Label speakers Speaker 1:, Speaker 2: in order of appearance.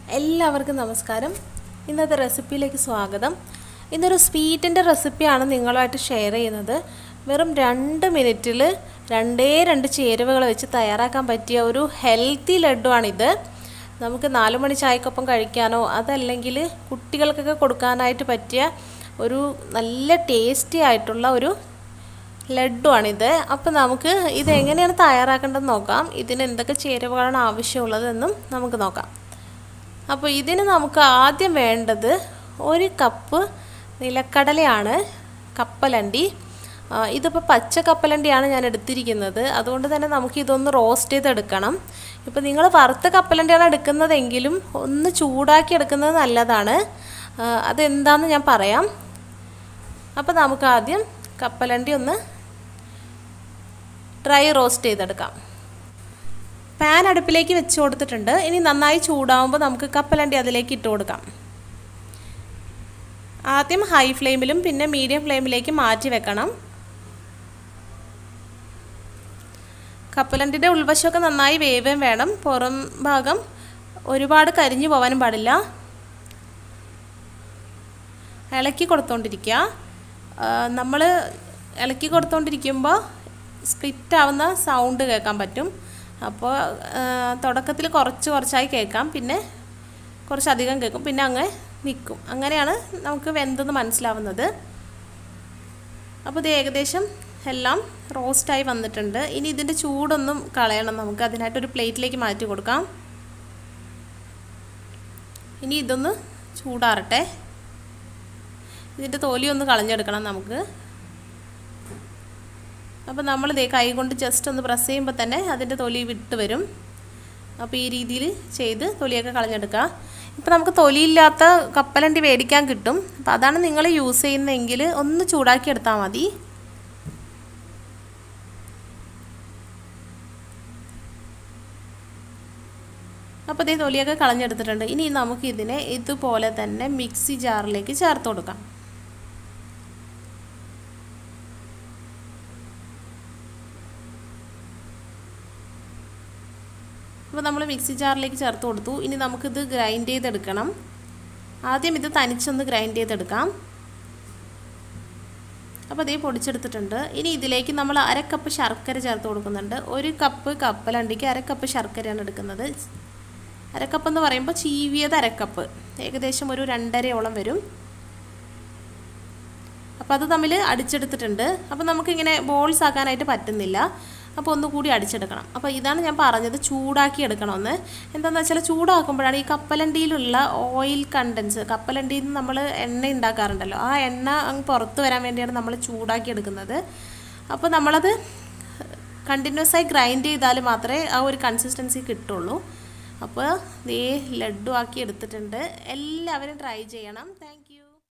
Speaker 1: എല്ലാവർക്കും നമസ്കാരം ഇന്നത്തെ റെസിപ്പിയിലേക്ക് സ്വാഗതം ഇന്നൊരു സ്വീറ്റിൻ്റെ റെസിപ്പിയാണ് നിങ്ങളുമായിട്ട് ഷെയർ ചെയ്യുന്നത് വെറും രണ്ട് മിനിറ്റിൽ രണ്ടേ രണ്ട് ചേരുവകൾ വെച്ച് തയ്യാറാക്കാൻ പറ്റിയ ഒരു ഹെൽത്തി ലഡുവാണിത് നമുക്ക് നാല് മണി ചായക്കൊപ്പം കഴിക്കാനോ അതല്ലെങ്കിൽ കുട്ടികൾക്കൊക്കെ കൊടുക്കാനായിട്ട് പറ്റിയ ഒരു നല്ല ടേസ്റ്റി ആയിട്ടുള്ള ഒരു ലഡുവാണിത് അപ്പോൾ നമുക്ക് ഇത് എങ്ങനെയാണ് തയ്യാറാക്കേണ്ടതെന്ന് നോക്കാം ഇതിന് എന്തൊക്കെ ചേരുവകളാണ് ആവശ്യമുള്ളതെന്നും നമുക്ക് നോക്കാം അപ്പോൾ ഇതിന് നമുക്ക് ആദ്യം വേണ്ടത് ഒരു കപ്പ് നിലക്കടലയാണ് കപ്പലണ്ടി ആ, ഇതിപ്പോൾ പച്ച കപ്പലണ്ടിയാണ് ഞാൻ എടുത്തിരിക്കുന്നത് അതുകൊണ്ട് തന്നെ നമുക്ക് ഇതൊന്ന് റോസ്റ്റ് ചെയ്തെടുക്കണം ഇപ്പോൾ നിങ്ങൾ വറുത്ത കപ്പലണ്ടിയാണ് എടുക്കുന്നതെങ്കിലും ഒന്ന് ചൂടാക്കി എടുക്കുന്നത് നല്ലതാണ് ആ, അതെന്താണെന്ന് ഞാൻ പറയാം അപ്പോൾ നമുക്ക് ആദ്യം കപ്പലണ്ടി ഒന്ന് ഡ്രൈ റോസ്റ്റ് ചെയ്തെടുക്കാം പാൻ അടുപ്പിലേക്ക് വെച്ച് കൊടുത്തിട്ടുണ്ട് ഇനി നന്നായി ചൂടാവുമ്പോൾ നമുക്ക് കപ്പലണ്ടി അതിലേക്ക് ഇട്ട് കൊടുക്കാം ആദ്യം ഹൈ ഫ്ലെയിമിലും പിന്നെ മീഡിയം ഫ്ലെയിമിലേക്ക് മാറ്റി വെക്കണം കപ്പലണ്ടിയുടെ ഉൾവശമൊക്കെ നന്നായി വേവേം വേണം പുറം ഭാഗം ഒരുപാട് കരിഞ്ഞു പോകാനും പാടില്ല ഇളക്കി കൊടുത്തോണ്ടിരിക്കുക നമ്മൾ ഇളക്കി കൊടുത്തോണ്ടിരിക്കുമ്പോൾ സ്പ്ലിറ്റ് ആവുന്ന സൗണ്ട് കേൾക്കാൻ പറ്റും അപ്പോൾ തുടക്കത്തിൽ കുറച്ച് കുറച്ചായി കേൾക്കാം പിന്നെ കുറച്ചധികം കേൾക്കും പിന്നെ അങ്ങ് നിൽക്കും അങ്ങനെയാണ് നമുക്ക് വെന്തെന്ന് മനസ്സിലാവുന്നത് അപ്പോൾ ഇത് ഏകദേശം എല്ലാം റോസ്റ്റായി വന്നിട്ടുണ്ട് ഇനി ഇതിൻ്റെ ചൂടൊന്നും കളയണം നമുക്ക് അതിനായിട്ടൊരു പ്ലേറ്റിലേക്ക് മാറ്റി കൊടുക്കാം ഇനി ഇതൊന്ന് ചൂടാറട്ടെ ഇതിൻ്റെ തൊലി ഒന്ന് കളഞ്ഞെടുക്കണം നമുക്ക് അപ്പോൾ നമ്മൾ ഇതേ കൈ കൊണ്ട് ജസ്റ്റ് ഒന്ന് പ്രസ് ചെയ്യുമ്പോൾ തന്നെ അതിൻ്റെ തൊലി വിട്ട് വരും അപ്പോൾ ഈ രീതിയിൽ ചെയ്ത് തൊലിയൊക്കെ കളഞ്ഞെടുക്കുക ഇപ്പോൾ നമുക്ക് തൊലിയില്ലാത്ത കപ്പലണ്ടി മേടിക്കാൻ കിട്ടും അപ്പോൾ അതാണ് നിങ്ങൾ യൂസ് ചെയ്യുന്നതെങ്കിൽ ഒന്ന് ചൂടാക്കി എടുത്താൽ മതി അപ്പോൾ ഇതേ തൊലിയൊക്കെ കളഞ്ഞെടുത്തിട്ടുണ്ട് ഇനി നമുക്ക് ഇതിനെ ഇതുപോലെ തന്നെ മിക്സി ജാറിലേക്ക് ചേർത്ത് കൊടുക്കാം അപ്പോൾ നമ്മൾ മിക്സി ജാറിലേക്ക് ചേർത്ത് കൊടുത്തു ഇനി നമുക്കിത് ഗ്രൈൻഡ് ചെയ്തെടുക്കണം ആദ്യം ഇത് തനിച്ചൊന്ന് ഗ്രൈൻഡ് ചെയ്തെടുക്കാം അപ്പോൾ അതേ പൊടിച്ചെടുത്തിട്ടുണ്ട് ഇനി ഇതിലേക്ക് നമ്മൾ അര കപ്പ് ശർക്കര ചേർത്ത് കൊടുക്കുന്നുണ്ട് ഒരു കപ്പ് കപ്പലണ്ടിക്ക് അര കപ്പ് ശർക്കരയാണ് എടുക്കുന്നത് അരക്കപ്പ് എന്ന് പറയുമ്പോൾ ചീവിയത് അരക്കപ്പ് ഏകദേശം ഒരു രണ്ടരയോളം വരും അപ്പോൾ അത് തമ്മിൽ അടിച്ചെടുത്തിട്ടുണ്ട് അപ്പോൾ നമുക്കിങ്ങനെ ബോൾസ് ആക്കാനായിട്ട് പറ്റുന്നില്ല അപ്പോൾ ഒന്നുകൂടി അടിച്ചെടുക്കണം അപ്പോൾ ഇതാണ് ഞാൻ പറഞ്ഞത് ചൂടാക്കി എടുക്കണമെന്ന് എന്താണെന്ന് വെച്ചാൽ ചൂടാക്കുമ്പോഴാണ് ഈ കപ്പലണ്ടിയിലുള്ള ഓയിൽ കണ്ടൻസ് കപ്പലണ്ടിയിൽ നിന്ന് നമ്മൾ എണ്ണ ഉണ്ടാക്കാറുണ്ടല്ലോ ആ എണ്ണ അങ്ങ് പുറത്ത് വരാൻ വേണ്ടിയാണ് നമ്മൾ ചൂടാക്കി എടുക്കുന്നത് അപ്പോൾ നമ്മളത് കണ്ടിന്യൂസ് ആയി ഗ്രൈൻഡ് ചെയ്താൽ മാത്രമേ ആ ഒരു കൺസിസ്റ്റൻസി കിട്ടുള്ളൂ അപ്പോൾ ദേ ലഡു ആക്കി എടുത്തിട്ടുണ്ട് എല്ലാവരും ട്രൈ ചെയ്യണം താങ്ക്